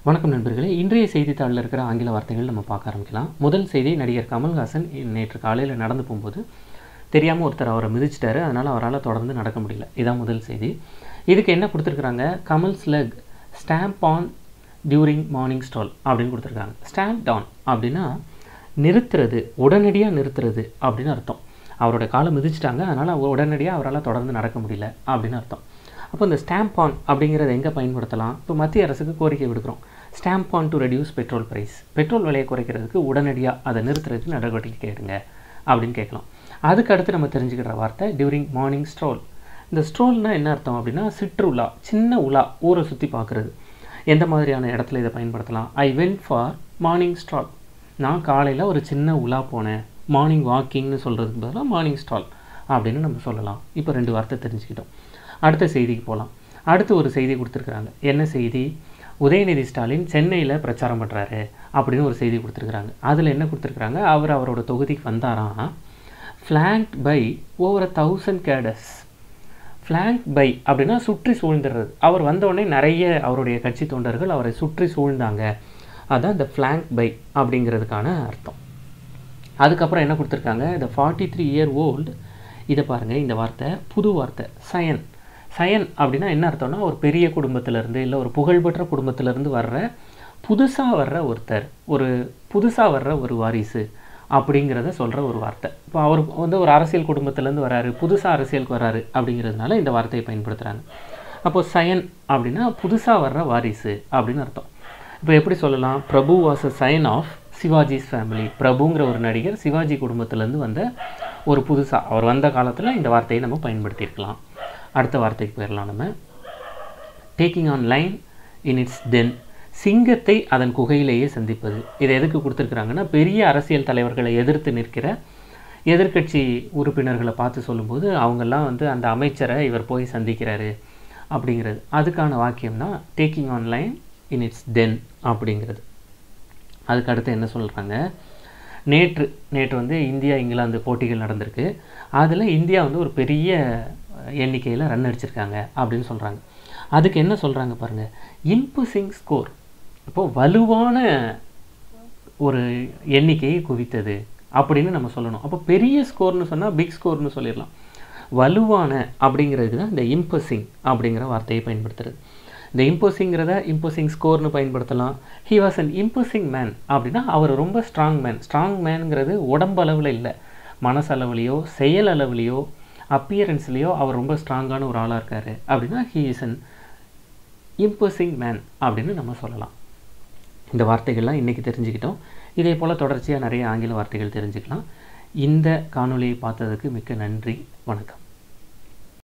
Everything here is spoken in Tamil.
வணக்கம் நண்பர்களே இன்றைய செய்தித்தாளில் இருக்கிற ஆங்கில வார்த்தைகள் நம்ம பார்க்க ஆரம்பிக்கலாம் முதல் செய்தி நடிகர் கமல்ஹாசன் நேற்று காலையில் நடந்து போகும்போது தெரியாமல் ஒருத்தர் அவரை மிதிச்சிட்டாரு அதனால் அவரால் தொடர்ந்து நடக்க முடியல இதான் முதல் செய்தி இதுக்கு என்ன கொடுத்துருக்குறாங்க Kamal's leg stamp on during morning stroll அப்படின்னு கொடுத்துருக்காங்க ஸ்டாம்ப் டவுன் அப்படின்னா நிறுத்துறது உடனடியாக நிறுத்துறது அப்படின்னு அர்த்தம் அவரோட காலை மிதிச்சிட்டாங்க அதனால் அவர் உடனடியாக அவரால் தொடர்ந்து நடக்க முடியல அப்படின்னு அர்த்தம் அப்போ இந்த ஸ்டாம்ப் ஆன் அப்படிங்கிறத எங்கே பயன்படுத்தலாம் இப்போ மத்திய அரசுக்கு கோரிக்கை விடுக்கிறோம் stamp on to reduce petrol price petrol விலையை குறைக்கிறதுக்கு உடனடியாக அதை நிறுத்துறதுக்கு நடவடிக்கை எடுங்க அப்படின்னு கேட்கலாம் அதுக்கு அடுத்து நம்ம தெரிஞ்சுக்கிற வார்த்தை டியூரிங் மார்னிங் ஸ்ட்ரோல் இந்த ஸ்ட்ரோல்னால் என்ன அர்த்தம் அப்படின்னா சிற்றுலா சின்ன உலா ஊரை சுற்றி பார்க்குறது எந்த மாதிரியான இடத்துல இதை பயன்படுத்தலாம் I went for morning stroll நான் காலையில் ஒரு சின்ன உலா போனேன் மார்னிங் வாக்கிங்னு சொல்கிறதுக்கு பதிலாக மார்னிங் ஸ்டால் அப்படின்னு நம்ம சொல்லலாம் இப்போ ரெண்டு வார்த்தை தெரிஞ்சுக்கிட்டோம் அடுத்த செய்திக்கு போகலாம் அடுத்து ஒரு செய்தி கொடுத்துருக்குறாங்க என்ன செய்தி உதயநிதி ஸ்டாலின் சென்னையில் பிரச்சாரம் பண்ணுறாரு அப்படின்னு ஒரு செய்தி கொடுத்துருக்குறாங்க அதில் என்ன கொடுத்துருக்குறாங்க அவர் அவரோட தொகுதிக்கு வந்தாராம் flank by over a thousand cadres flank by அப்படின்னா சுற்றி சூழ்ந்துடுறது அவர் வந்தவுடனே நிறைய அவருடைய கட்சி தொண்டர்கள் அவரை சுற்றி சூழ்ந்தாங்க அதான் இந்த ஃப்ளாங்க் பை அப்படிங்கிறதுக்கான அர்த்தம் அதுக்கப்புறம் என்ன கொடுத்துருக்காங்க இந்த ஃபார்ட்டி த்ரீ இயர் ஓல்டு இதை பாருங்கள் இந்த வார்த்தை புது வார்த்தை சயன் சயன் அப்படின்னா என்ன அர்த்தம்னா ஒரு பெரிய குடும்பத்திலேருந்து இல்லை ஒரு புகழ்பெற்ற குடும்பத்திலேருந்து வர்ற புதுசாக வர்ற ஒருத்தர் ஒரு புதுசாக வர்ற ஒரு வாரிசு அப்படிங்கிறத சொல்கிற ஒரு வார்த்தை இப்போ அவர் வந்து ஒரு அரசியல் குடும்பத்திலேருந்து வராரு புதுசாக அரசியலுக்கு வராரு அப்படிங்கிறதுனால இந்த வார்த்தையை பயன்படுத்துகிறாங்க அப்போது சயன் அப்படின்னா புதுசாக வர்ற வாரிசு அப்படின்னு அர்த்தம் இப்போ எப்படி சொல்லலாம் Prabhu was a scion of Sivaji's family பிரபுங்கிற ஒரு நடிகர் சிவாஜி குடும்பத்திலேருந்து வந்த ஒரு புதுசாக அவர் வந்த காலத்தில் இந்த வார்த்தையை நம்ம பயன்படுத்தியிருக்கலாம் அடுத்த வார்த்தைக்கு போயிடலாம் நம்ம taking on lion in its den சிங்கத்தை அதன் குகையிலேயே சந்திப்பது இதை எதுக்கு கொடுத்துருக்குறாங்கன்னா பெரிய அரசியல் தலைவர்களை எதிர்த்து நிற்கிற எதிர்கட்சி உறுப்பினர்களை பார்த்து சொல்லும்போது அவங்கெல்லாம் வந்து அந்த அமைச்சரை இவர் போய் சந்திக்கிறாரு அப்படிங்கிறது அதுக்கான வாக்கியம் தான் taking on lion in its den அப்படிங்கிறது அதுக்கு அடுத்து என்ன சொல்கிறாங்க நேற்று நேற்று வந்து இந்தியா இங்கிலாந்து போட்டிகள் நடந்திருக்கு அதில் இந்தியா வந்து ஒரு பெரிய எண்ணிக்கையில் ரன் அடிச்சிருக்காங்க அப்படின்னு சொல்கிறாங்க அதுக்கு என்ன சொல்கிறாங்க பாருங்கள் இம்புசிங் ஸ்கோர் இப்போது வலுவான ஒரு எண்ணிக்கையை குவித்தது அப்படின்னு நம்ம சொல்லணும் அப்போ பெரிய ஸ்கோர்னு சொன்னால் பிக் ஸ்கோர்னு சொல்லிடலாம் வலுவான அப்படிங்கிறதுக்கு தான் இந்த இம்பசிங் அப்படிங்கிற வார்த்தையை பயன்படுத்துறது இந்த இம்போசிங்கிறத இம்போசிங் ஸ்கோர்னு பயன்படுத்தலாம் he was an imposing man அப்படின்னா அவர் ரொம்ப ஸ்ட்ராங் மேன் ஸ்ட்ராங் மேனுங்கிறது உடம்பளவில் இல்லை மனசளவுலையோ செயல் அளவுலையோ அப்பியரன்ஸ்லேயோ அவர் ரொம்ப ஸ்ட்ராங்கான ஒரு ஆளாக இருக்கார் அப்படின்னா he is an imposing man அப்படின்னு நம்ம சொல்லலாம் இந்த வார்த்தைகள்லாம் இன்றைக்கி தெரிஞ்சுக்கிட்டோம் இதே போல் தொடர்ச்சியாக நிறைய ஆங்கில வார்த்தைகள் தெரிஞ்சுக்கலாம் இந்த காணொலியை பார்த்ததுக்கு மிக்க நன்றி வணக்கம்